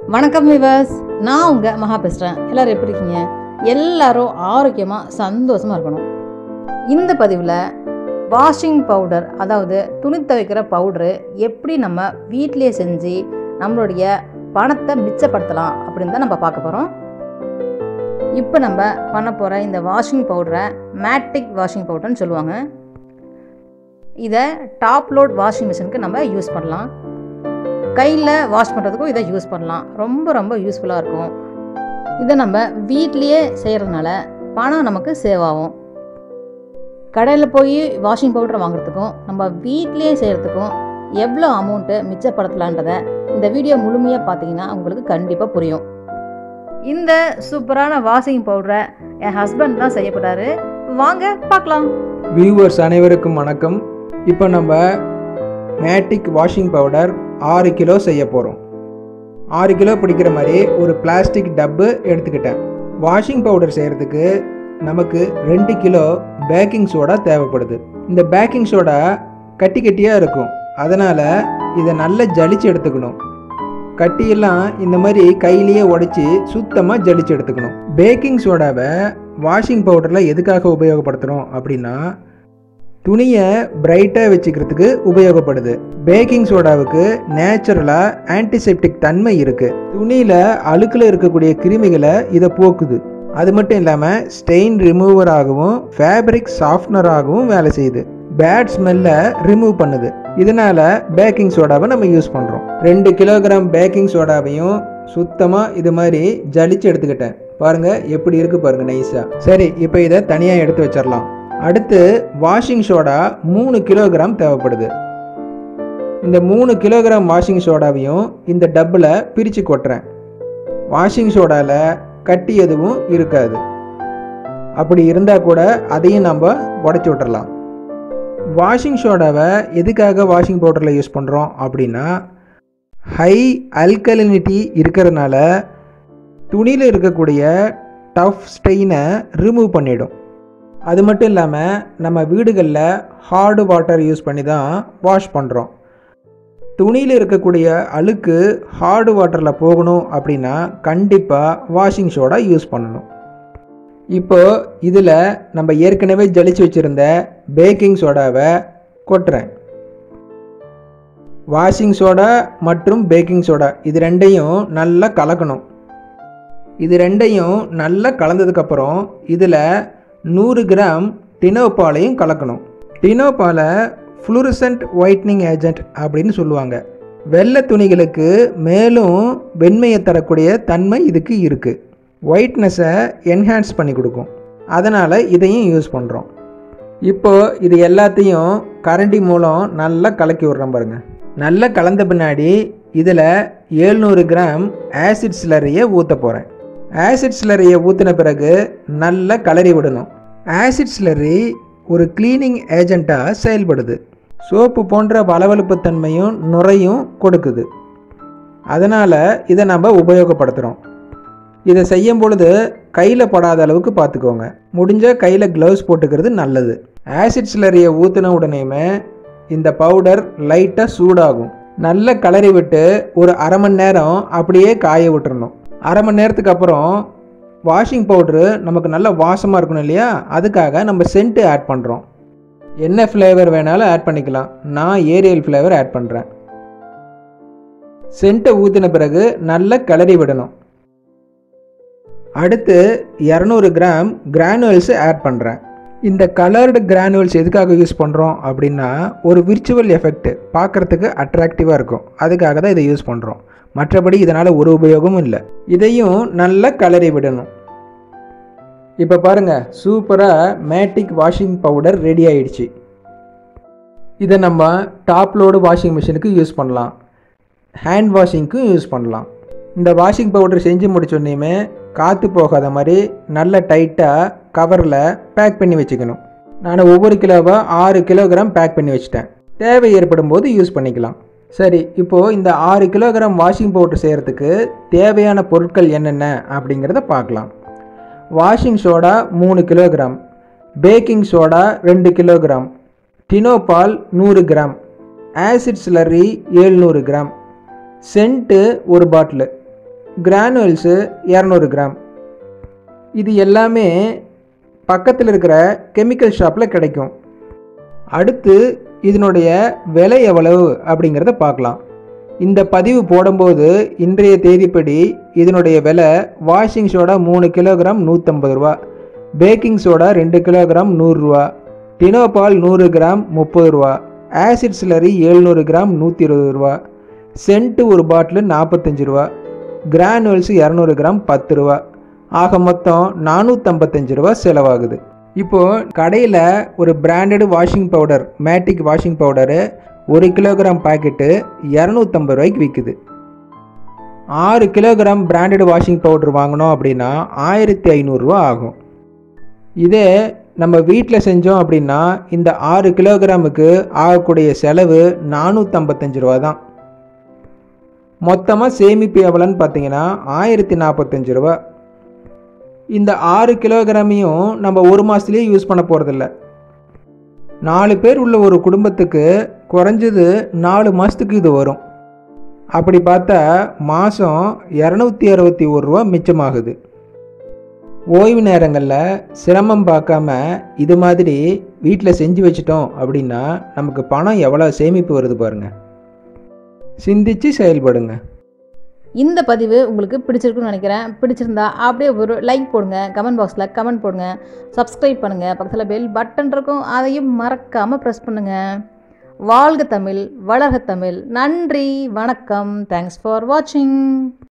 வணக்கம் விவர்ஸ் நான் உங்கள் மகா பேசுகிறேன் எல்லோரும் எப்படி இருக்கீங்க எல்லாரும் ஆரோக்கியமாக சந்தோஷமாக இருக்கணும் இந்த பதிவில் வாஷிங் பவுடர் அதாவது துணி துவைக்கிற பவுடரு எப்படி நம்ம வீட்டிலேயே செஞ்சு நம்மளுடைய பணத்தை மிச்சப்படுத்தலாம் அப்படின்னு தான் நம்ம பார்க்க போகிறோம் இப்போ நம்ம பண்ண போகிற இந்த வாஷிங் பவுடரை மேட்டிக் வாஷிங் பவுடர்னு சொல்லுவாங்க இதை டாப் லோட் வாஷிங் மிஷினுக்கு நம்ம யூஸ் பண்ணலாம் கையில் வாஷ் பண்ணுறதுக்கும் இதை யூஸ் பண்ணலாம் ரொம்ப ரொம்ப யூஸ்ஃபுல்லாக இருக்கும் இதை நம்ம வீட்லேயே செய்கிறதுனால பணம் நமக்கு சேவ் ஆகும் கடையில் போய் வாஷிங் பவுடர் வாங்குறதுக்கும் நம்ம வீட்லேயே செய்கிறதுக்கும் எவ்வளோ அமௌண்ட்டு மிச்சப்படுத்தலான்றதை இந்த வீடியோ முழுமையாக பார்த்தீங்கன்னா உங்களுக்கு கண்டிப்பாக புரியும் இந்த சூப்பரான வாஷிங் பவுடரை என் ஹஸ்பண்ட் தான் செய்யப்பட்டாரு வாங்க பார்க்கலாம் வியூவர்ஸ் அனைவருக்கும் வணக்கம் இப்போ நம்ம மேட்டிக் வாஷிங் பவுடர் ஆறு கிலோ செய்ய போகிறோம் ஆறு கிலோ பிடிக்கிற மாதிரி ஒரு பிளாஸ்டிக் டப்பு எடுத்துக்கிட்டேன் வாஷிங் பவுடர் செய்கிறதுக்கு நமக்கு ரெண்டு கிலோ பேக்கிங் சோடா தேவைப்படுது இந்த பேக்கிங் சோடா கட்டி கட்டியாக இருக்கும் அதனால் இதை நல்லா ஜலிச்சு எடுத்துக்கணும் கட்டியெல்லாம் இந்த மாதிரி கையிலேயே உடைச்சி சுத்தமாக ஜலிச்சு எடுத்துக்கணும் பேக்கிங் சோடாவை வாஷிங் பவுடரில் எதுக்காக உபயோகப்படுத்துகிறோம் அப்படின்னா துணியை பிரைட்டாக வச்சுக்கிறதுக்கு உபயோகப்படுது பேக்கிங் சோடாவுக்கு நேச்சுரலாக ஆன்டிசெப்டிக் தன்மை இருக்குது துணியில் அழுக்கில் இருக்கக்கூடிய கிருமிகளை இதை போக்குது அது மட்டும் இல்லாமல் ஸ்டெயின் ரிமூவராகவும் ஃபேப்ரிக் சாஃப்ட்னராகவும் வேலை செய்யுது பேட் ஸ்மெல்லை ரிமூவ் பண்ணுது இதனால பேக்கிங் சோடாவை நம்ம யூஸ் பண்ணுறோம் ரெண்டு கிலோகிராம் பேக்கிங் சோடாவையும் சுத்தமாக இது மாதிரி ஜலிச்சு எடுத்துக்கிட்டேன் பாருங்க எப்படி இருக்கு பாருங்க நைஸாக சரி இப்போ இதை தனியாக எடுத்து வச்சிடலாம் அடுத்து வாஷிங் சோடா மூணு கிலோகிராம் தேவைப்படுது இந்த மூணு கிலோகிராம் வாஷிங் சோடாவையும் இந்த டப்பில் பிரித்து கொட்டுறேன் வாஷிங் சோடாவில் கட்டி எதுவும் இருக்காது அப்படி இருந்தால் கூட அதையும் நம்ம உடச்சி விட்டுறலாம் வாஷிங் சோடாவை எதுக்காக வாஷிங் பவுடரில் யூஸ் பண்ணுறோம் அப்படின்னா ஹை அல்கலினிட்டி இருக்கிறதுனால துணியில் இருக்கக்கூடிய டஃப் ஸ்டெயினை ரிமூவ் பண்ணிடும் அது மட்டும் இல்லாமல் நம்ம வீடுகளில் ஹார்டு வாட்டர் யூஸ் பண்ணி தான் வாஷ் பண்ணுறோம் துணியில் இருக்கக்கூடிய அழுக்கு ஹார்டு வாட்டரில் போகணும் அப்படின்னா கண்டிப்பாக வாஷிங் சோடா யூஸ் பண்ணணும் இப்போ இதில் நம்ம ஏற்கனவே ஜலிச்சு வச்சுருந்த பேக்கிங் சோடாவை கொட்டுறேன் வாஷிங் சோடா மற்றும் பேக்கிங் சோடா இது ரெண்டையும் நல்லா கலக்கணும் இது ரெண்டையும் நல்லா கலந்ததுக்கப்புறம் இதில் நூறு கிராம் டினோபாலையும் கலக்கணும் டினோபாலை ஃப்ளூரசன்ட் ஒயிட்னிங் ஏஜென்ட் அப்படின்னு சொல்லுவாங்க வெள்ளை துணிகளுக்கு மேலும் வெண்மையை தரக்கூடிய தன்மை இதுக்கு இருக்குது ஒயிட்னஸை என்ஹான்ஸ் பண்ணி கொடுக்கும் அதனால் இதையும் யூஸ் பண்ணுறோம் இப்போது இது எல்லாத்தையும் கரண்டி மூலம் நல்லா கலக்கி விட்றோம் பாருங்கள் நல்லா கலந்த பின்னாடி இதில் ஏழ்நூறு கிராம் ஆசிட் ஸ்லரியை ஊற்ற போகிறேன் ஆசிட் ஸ்லரியை ஊற்றின பிறகு நல்லா கலரி விடணும் ஆசிட் ஸ்லரி ஒரு க்ளீனிங் ஏஜெண்ட்டாக செயல்படுது சோப்பு போன்ற வளவழுப்பு தன்மையும் நுரையும் கொடுக்குது அதனால் இதை நம்ம உபயோகப்படுத்துகிறோம் இதை செய்யும் பொழுது கையில் படாத அளவுக்கு பார்த்துக்கோங்க முடிஞ்ச கையில் க்ளவுஸ் போட்டுக்கிறது நல்லது ஆசிட் ஸ்லரியை ஊற்றின உடனேயுமே இந்த பவுடர் லைட்டாக சூடாகும் நல்ல கலரி விட்டு ஒரு அரை மணி நேரம் அப்படியே காய விட்டுறணும் அரை மணி நேரத்துக்கு அப்புறம் வாஷிங் பவுட்ரு நமக்கு நல்ல வாசமாக இருக்கணும் இல்லையா அதுக்காக நம்ம சென்ட்டு ஆட் பண்ணுறோம் என்ன ஃப்ளேவர் வேணாலும் ஆட் பண்ணிக்கலாம் நான் ஏரியல் ஃப்ளேவர் ஆட் பண்ணுறேன் சென்ட்டை ஊற்றின பிறகு நல்லா கிளறி விடணும் அடுத்து இரநூறு கிராம் கிரானுவல்ஸ் ஆட் பண்ணுறேன் இந்த கலர்டு கிரானுவல்ஸ் எதுக்காக யூஸ் பண்ணுறோம் அப்படின்னா ஒரு விர்ச்சுவல் எஃபெக்ட் பார்க்குறதுக்கு அட்ராக்டிவாக இருக்கும் அதுக்காக தான் இதை யூஸ் பண்ணுறோம் மற்றபடி இதனால் ஒரு உபயோகமும் இல்லை இதையும் நல்லா கலரி விடணும் இப்போ பாருங்கள் சூப்பராக மேட்டிக் வாஷிங் பவுடர் ரெடி ஆயிடுச்சு இதை நம்ம டாப் லோடு வாஷிங் மிஷினுக்கு யூஸ் பண்ணலாம் ஹேண்ட் வாஷிங்க்கும் யூஸ் பண்ணலாம் இந்த வாஷிங் பவுடர் செஞ்சு முடிச்சோடனேயுமே காற்று போகாத மாதிரி நல்ல டைட்டாக கவரில் பேக் பண்ணி வச்சுக்கணும் நான் ஒவ்வொரு கிலோவாக ஆறு கிலோகிராம் பேக் பண்ணி வச்சுட்டேன் தேவை ஏற்படும் போது யூஸ் பண்ணிக்கலாம் சரி இப்போது இந்த ஆறு கிலோகிராம் வாஷிங் பவுடர் செய்கிறதுக்கு தேவையான பொருட்கள் என்னென்ன அப்படிங்கிறத பார்க்கலாம் வாஷிங் சோடா மூணு கிலோகிராம் பேக்கிங் சோடா ரெண்டு கிலோகிராம் டினோபால் நூறு கிராம் ஆசிட் ஸ்லரி ஏழ்நூறு கிராம் சென்ட்டு ஒரு பாட்டிலு கிரானுவல்ஸு இரநூறு கிராம் இது எல்லாமே பக்கத்தில் இருக்கிற கெமிக்கல் ஷாப்பில் கிடைக்கும் அடுத்து இதனுடைய விலை எவ்வளவு அப்படிங்கிறத பார்க்கலாம் இந்த பதிவு போடும்போது இன்றைய தேதிப்படி இதனுடைய விலை வாஷிங் சோடா மூணு கிலோகிராம் நூற்றம்பது ரூபா பேக்கிங் சோடா ரெண்டு கிலோகிராம் நூறுரூவா டினோபால் நூறு கிராம் முப்பது ரூபா ஆசிட் சிலரி எழுநூறு கிராம் நூற்றி இருபது ரூபா சென்ட்டு ஒரு பாட்டிலு நாற்பத்தஞ்சு ரூபா கிரானுவல்ஸ் இரநூறு கிராம் பத்து ரூபா ஆக மொத்தம் நானூற்றம்பத்தஞ்சு ரூபா செலவாகுது இப்போது கடையில் ஒரு branded washing powder matic washing powder ஒரு கிலோகிராம் பாக்கெட்டு இரநூத்தம்பது ரூபாய்க்கு விற்குது ஆறு கிலோகிராம் பிராண்டட் வாஷிங் பவுடர் வாங்கினோம் அப்படின்னா ஆயிரத்தி ஐநூறுரூவா ஆகும் இதே நம்ம வீட்டில் செஞ்சோம் அப்படின்னா இந்த ஆறு கிலோகிராமுக்கு ஆகக்கூடிய செலவு நானூற்றம்பத்தஞ்சு ரூபா தான் மொத்தமாக சேமிப்பு எவ்வளோன்னு பார்த்தீங்கன்னா ஆயிரத்தி நாற்பத்தஞ்சு ரூபா இந்த ஆறு கிலோகிராமையும் நம்ம ஒரு மாதத்துலேயே யூஸ் பண்ண போகிறதில்ல நாலு பேர் உள்ள ஒரு குடும்பத்துக்கு குறைஞ்சது நாலு மாதத்துக்கு இது வரும் அப்படி பார்த்தா மாதம் இரநூத்தி அறுபத்தி ஒரு ரூபா மிச்சமாகுது ஓய்வு நேரங்களில் சிரமம் பார்க்காம இது மாதிரி வீட்டில் செஞ்சு வச்சிட்டோம் அப்படின்னா நமக்கு பணம் எவ்வளோ சேமிப்பு வருது பாருங்கள் சிந்திச்சு செயல்படுங்க இந்த பதிவு உங்களுக்கு பிடிச்சிருக்குன்னு நினைக்கிறேன் பிடிச்சிருந்தா அப்படியே ஒரு லைக் போடுங்க கமெண்ட் பாக்ஸில் கமெண்ட் போடுங்க சப்ஸ்கிரைப் பண்ணுங்கள் பக்கத்தில் பெல் பட்டன் இருக்கும் அதையும் மறக்காமல் ப்ரெஸ் பண்ணுங்கள் வாழ்க தமிழ் வளர்க தமிழ் நன்றி வணக்கம் தேங்க்ஸ் ஃபார் வாட்சிங்